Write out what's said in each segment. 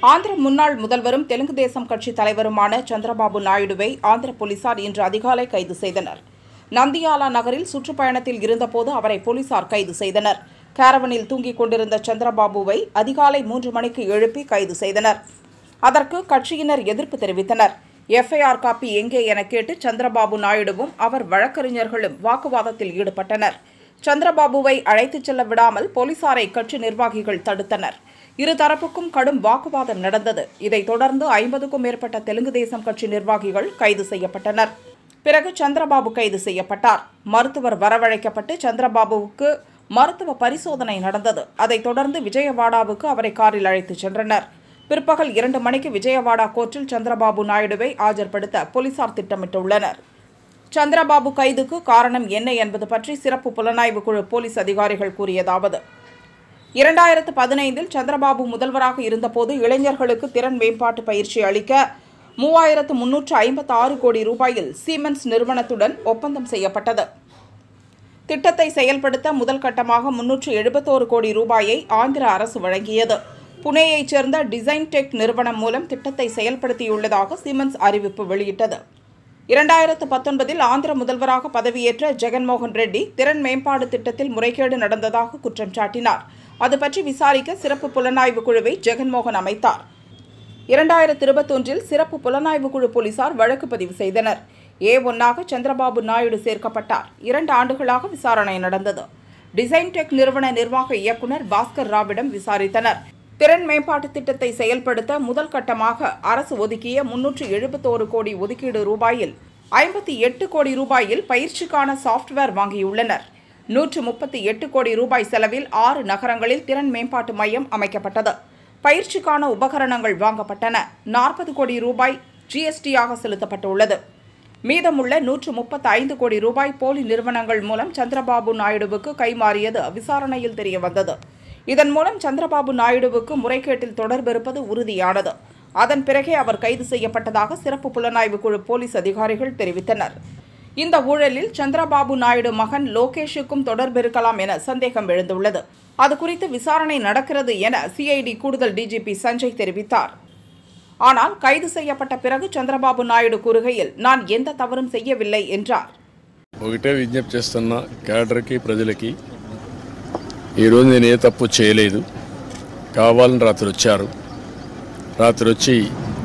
ஆந்திர முன்னாள் முதல்வரும் தெலுங்கு தேசம் கட்சி தலைவருமான சந்திரபாபு நாயுடுவை ஆந்திர போலீசார் இன்று அதிகாலை கைது செய்தனர் நந்தியாலா நகரில் சுற்றுப்பயணத்தில் இருந்தபோது அவரை போலீசார் கைது செய்தனர் கேரவனில் தூங்கிக் கொண்டிருந்த சந்திரபாபுவை அதிகாலை மூன்று மணிக்கு எழுப்பி கைது செய்தனர் அதற்கு கட்சியினர் எதிர்ப்பு தெரிவித்தனர் எஃப்ஐஆர் காப்பி எங்கே என கேட்டு சந்திரபாபு நாயுடுவும் அவர் வழக்கறிஞர்களும் வாக்குவாதத்தில் ஈடுபட்டனர் சந்திரபாபுவை அழைத்துச் செல்ல விடாமல் போலீசாரை கட்சி நிர்வாகிகள் தடுத்தனர் இருதரப்புக்கும் கடும் வாக்குவாதம் நடந்தது இதைத் தொடர்ந்து ஐம்பதுக்கும் மேற்பட்ட தெலுங்கு தேசம் கட்சி நிர்வாகிகள் கைது செய்யப்பட்டனர் பிறகு சந்திரபாபு கைது செய்யப்பட்டார் மருத்துவர் வரவழைக்கப்பட்டு சந்திரபாபுவுக்கு மருத்துவ பரிசோதனை நடந்தது அதைத் தொடர்ந்து விஜயவாடாவுக்கு அவரை காரில் அழைத்துச் சென்றனர் பிற்பகல் இரண்டு மணிக்கு விஜயவாடா கோர்ட்டில் சந்திரபாபு நாயுடுவை ஆஜர்படுத்த போலீசார் திட்டமிட்டுள்ளனர் சந்திரபாபு கைதுக்கு காரணம் என்ன என்பது பற்றி சிறப்பு புலனாய்வு குழு போலீஸ் அதிகாரிகள் கூறியதாவது இரண்டாயிரத்து பதினைந்தில் சந்திரபாபு முதல்வராக இருந்தபோது இளைஞர்களுக்கு திறன் மேம்பாட்டு பயிற்சி அளிக்க மூவாயிரத்து முன்னூற்று ஐம்பத்தி ஆறு கோடி ரூபாயில் சீமென்ஸ் நிறுவனத்துடன் ஒப்பந்தம் செய்யப்பட்டது திட்டத்தை செயல்படுத்த முதல் கட்டமாக முன்னூற்று எழுபத்தோரு கோடி ரூபாயை ஆந்திர அரசு வழங்கியது புனேயைச் சேர்ந்த டிசைன் டெக் நிறுவனம் மூலம் திட்டத்தை செயல்படுத்தியுள்ளதாக சீமென்ஸ் அறிவிப்பு வெளியிட்டது இரண்டாயிரத்து பத்தொன்பதில் ஆந்திர முதல்வராக பதவியேற்ற ஜெகன்மோகன் ரெட்டி திறன் மேம்பாடு திட்டத்தில் முறைகேடு நடந்ததாக குற்றம் சாட்டினார் அது பற்றி விசாரிக்க சிறப்பு புலனாய்வு குழுவை ஜெகன்மோகன் அமைத்தார் இரண்டாயிரத்து இருபத்தொன்றில் சிறப்பு புலனாய்வு குழு போலீசார் வழக்கு பதிவு செய்தனர் ஏ ஒன்னாக சந்திரபாபு நாயுடு சேர்க்கப்பட்டார் இரண்டு ஆண்டுகளாக விசாரணை நடந்தது டிசைன் டெக் நிறுவன நிர்வாக இயக்குநர் பாஸ்கர் ராவிடம் விசாரித்தனர் திறன் மேம்பாட்டு திட்டத்தை செயல்படுத்த முதல் கட்டமாக அரசு ஒதுக்கிய முன்னூற்று எழுபத்தோரு கோடி ஒதுக்கீடு ரூபாயில் ஐம்பத்தி எட்டு கோடி ரூபாயில் பயிற்சிக்கான சாஃப்ட்வேர் வாங்கியுள்ளனர் நூற்று முப்பத்தி எட்டு கோடி ரூபாய் செலவில் ஆறு நகரங்களில் திறன் மேம்பாட்டு மையம் அமைக்கப்பட்டது பயிற்சிக்கான உபகரணங்கள் வாங்கப்பட்டன நாற்பது கோடி ரூபாய் ஜிஎஸ்டியாக செலுத்தப்பட்டுள்ளது மீதமுள்ள நூற்று முப்பத்தி ஐந்து கோடி ரூபாய் போலி நிறுவனங்கள் மூலம் சந்திரபாபு நாயுடுவுக்கு கைமாறியது விசாரணையில் தெரியவந்தது இதன் மூலம் சந்திரபாபு நாயுடுவுக்கு முறைகேட்டில் தொடர்பிருப்பது உறுதியானது அதன் பிறகே அவர் கைது செய்யப்பட்டதாக சிறப்பு புலனாய்வு குழு போலீஸ் அதிகாரிகள் தெரிவித்தனர் இந்த ஊழலில் சந்திரபாபு நாயுடு மகன் லோகேஷுக்கும் தொடர்பிருக்கலாம் என சந்தேகம் எழுந்துள்ளது அது குறித்து விசாரணை நடக்கிறது என சிஐடி கூடுதல் டிஜிபி சஞ்சய் தெரிவித்தார் ஆனால் கைது செய்யப்பட்ட பிறகு சந்திரபாபு நாயுடு கூறுகையில் நான் எந்த தவறும் செய்யவில்லை என்றார் ఒకటే విజ్ఞప్తి చేస్తున్నా క్యాడర్కి ప్రజలకి ఈరోజు నేను ఏ తప్పు చేయలేదు కావాలని రాత్రి వచ్చారు రాత్రి వచ్చి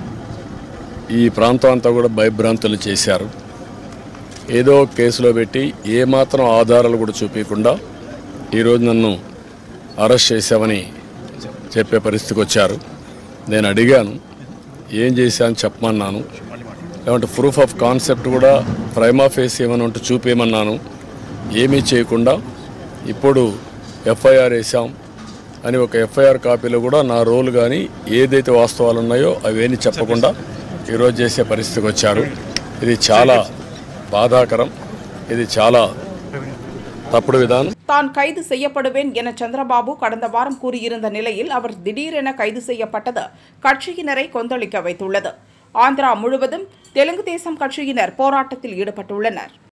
ఈ ప్రాంతం అంతా కూడా భయభ్రాంతులు చేశారు ఏదో ఒక కేసులో పెట్టి ఏమాత్రం ఆధారాలు కూడా చూపించకుండా ఈరోజు నన్ను అరెస్ట్ చేశామని చెప్పే పరిస్థితికి వచ్చారు నేను అడిగాను ఏం చేశాను చెప్పమన్నాను లేదంటే ప్రూఫ్ ఆఫ్ కాన్సెప్ట్ కూడా ప్రైమా ఫేస్ ఏమైనా ఉంటే చూపేయమన్నాను ఏమీ చేయకుండా ఇప్పుడు ఎఫ్ఐఆర్ వేసాం అని ఒక ఎఫ్ఐఆర్ కాపీలో కూడా నా రోల్ కానీ ఏదైతే వాస్తవాలు ఉన్నాయో అవేమీ చెప్పకుండా ఈరోజు చేసే పరిస్థితికి వచ్చారు ఇది చాలా బాధాకరం ఇది చాలా తప్పుడు విధానం தான் கைது செய்யப்படுவேன் என சந்திரபாபு கடந்த வாரம் கூறியிருந்த நிலையில் அவர் திடீரென கைது செய்யப்பட்டது கட்சியினரை கொந்தளிக்க வைத்துள்ளது ஆந்திரா முழுவதும் தெலுங்கு தேசம் கட்சியினர் போராட்டத்தில் ஈடுபட்டுள்ளனர்